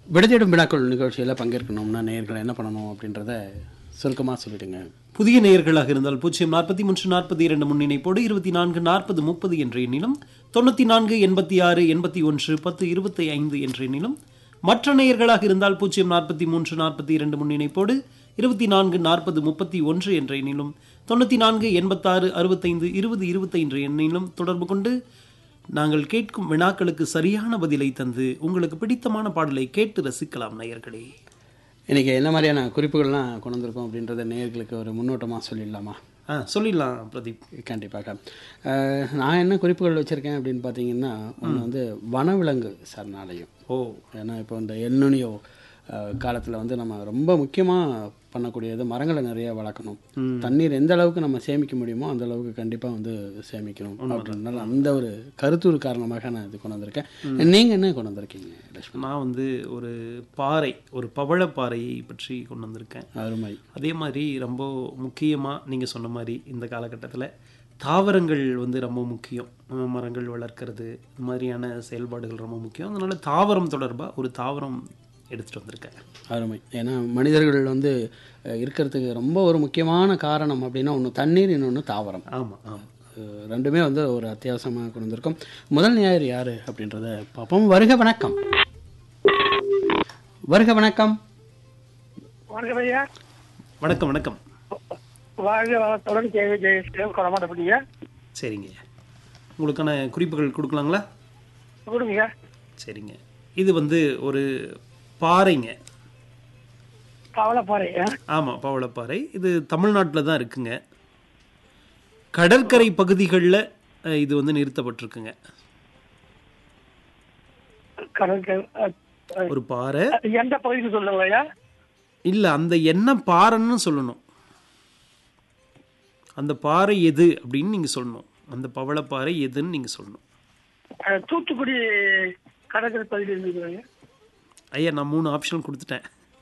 விடுதேடும் வினாக்கள் நிகழ்ச்சியில் பங்கேற்கணும்னா நேயர்கள் என்ன பண்ணணும் அப்படின்றத சுருக்கமாக சொல்லிடுங்க புதிய நேயர்களாக இருந்தால் பூஜ்ஜியம் நாற்பத்தி மூன்று நாற்பத்தி இரண்டு முன்னிணைப்போடு இருபத்தி நான்கு நாற்பது முப்பது என்ற எண்ணிலும் தொண்ணூற்றி நான்கு எண்பத்தி ஆறு எண்பத்தி ஒன்று பத்து இருபத்தி ஐந்து என்ற எண்ணிலும் மற்ற நேயர்களாக இருந்தால் பூஜ்ஜியம் நாற்பத்தி மூன்று நாற்பத்தி இரண்டு முன்னிணைப்போடு இருபத்தி நான்கு நாற்பது முப்பத்தி ஒன்று என்ற எண்ணிலும் தொண்ணூற்றி நான்கு எண்பத்தாறு அறுபத்தைந்து இருபது இருபத்தைந்து எண்ணிலும் தொடர்பு கொண்டு நாங்கள் கேட்கும் வினாக்களுக்கு சரியான பதிலை தந்து உங்களுக்கு பிடித்தமான பாடலை கேட்டு ரசிக்கலாம் நேயர்களே இன்றைக்கி என்ன மாதிரியான குறிப்புகள்லாம் கொண்டு வந்திருக்கோம் அப்படின்றத நேயர்களுக்கு ஒரு முன்னோட்டமாக சொல்லிடலாமா ஆ சொல்லிடலாம் பிரதீப் கண்டிப்பாக அஹ், நான் என்ன குறிப்புகள் வச்சுருக்கேன் அப்படின்னு பார்த்தீங்கன்னா ஒன்று வந்து வனவிலங்கு சரணாலயம் ஓ ஏன்னா இப்போ இந்த எல்னுனியோ காலத்தில் வந்து நம்ம ரொம்ப முக்கியமாக பண்ணக்கூடியது மரங்களை நிறைய வளர்க்கணும் தண்ணீர் எந்த அளவுக்கு நம்ம சேமிக்க முடியுமோ அந்த அளவுக்கு கண்டிப்பாக வந்து சேமிக்கணும் அப்படின்றனால அந்த ஒரு கருத்தூர் காரணமாக நான் இது கொண்டு வந்திருக்கேன் நீங்கள் என்ன கொண்டு வந்திருக்கீங்க லட்சுமி நான் வந்து ஒரு பாறை ஒரு பவழப்பாறையை பற்றி கொண்டு வந்திருக்கேன் அருமை அதே மாதிரி ரொம்ப முக்கியமாக நீங்கள் சொன்ன மாதிரி இந்த காலகட்டத்தில் தாவரங்கள் வந்து ரொம்ப முக்கியம் அஹ் மரங்கள் வளர்க்கறது இது மாதிரியான செயல்பாடுகள் ரொம்ப முக்கியம் அதனால தாவரம் தொடர்பாக ஒரு தாவரம் எடுத்துகிட்டு வந்திருக்கேன் அருமை ஏன்னா மனிதர்கள் வந்து அஹ், இருக்கிறதுக்கு ரொம்ப ஒரு முக்கியமான காரணம் அப்படின்னா ஒன்று தண்ணீர் இன்னொன்று தாவரம் ஆமாம் ஆமாம் அஹ், ரெண்டுமே வந்து ஒரு அத்தியாவசியமாக கொண்டு வந்திருக்கோம் முதல் ஞாயிறு யார் அப்படின்றத பார்ப்போம் வருக வணக்கம் வருக வணக்கம் வணக்கம் ஐயா வணக்கம் வணக்கம் வாழ்க வளத்துடன் கேள்வி ஜெயிச்சிட்டேன் கொடமாட்டப்பட்டீங்க சரிங்க உங்களுக்கான குறிப்புகள் கொடுக்கலாங்களா கொடுங்க சரிங்க இது வந்து ஒரு பாறைங்க பவளப்பாறை ஆ? ஆமாம் பவளப்பாறை இது தமிழ்நாட்டில் தான் இருக்குங்க கடற்கரை பகுதிகளில் இது வந்து நிறுத்தப்பட்டிருக்குங்க கடற்கரை அ, அ, ஒரு பாறை எந்த பகுதிக்கு சொல்லுங்க ஐயா இல்லை அந்த என்ன பாறைன்னு சொல்லணும் அந்த பாறை எது அப்படின்னு நீங்கள் சொல்லணும் அந்த பவளப்பாறை எதுன்னு நீங்கள் சொல்லணும் அ, தூத்துக்குடி கடற்கரை பகுதியில் இருக்குது ஐயா ஐயா நான் மூணு ஆப்ஷன் கொடுத்துட்டேன்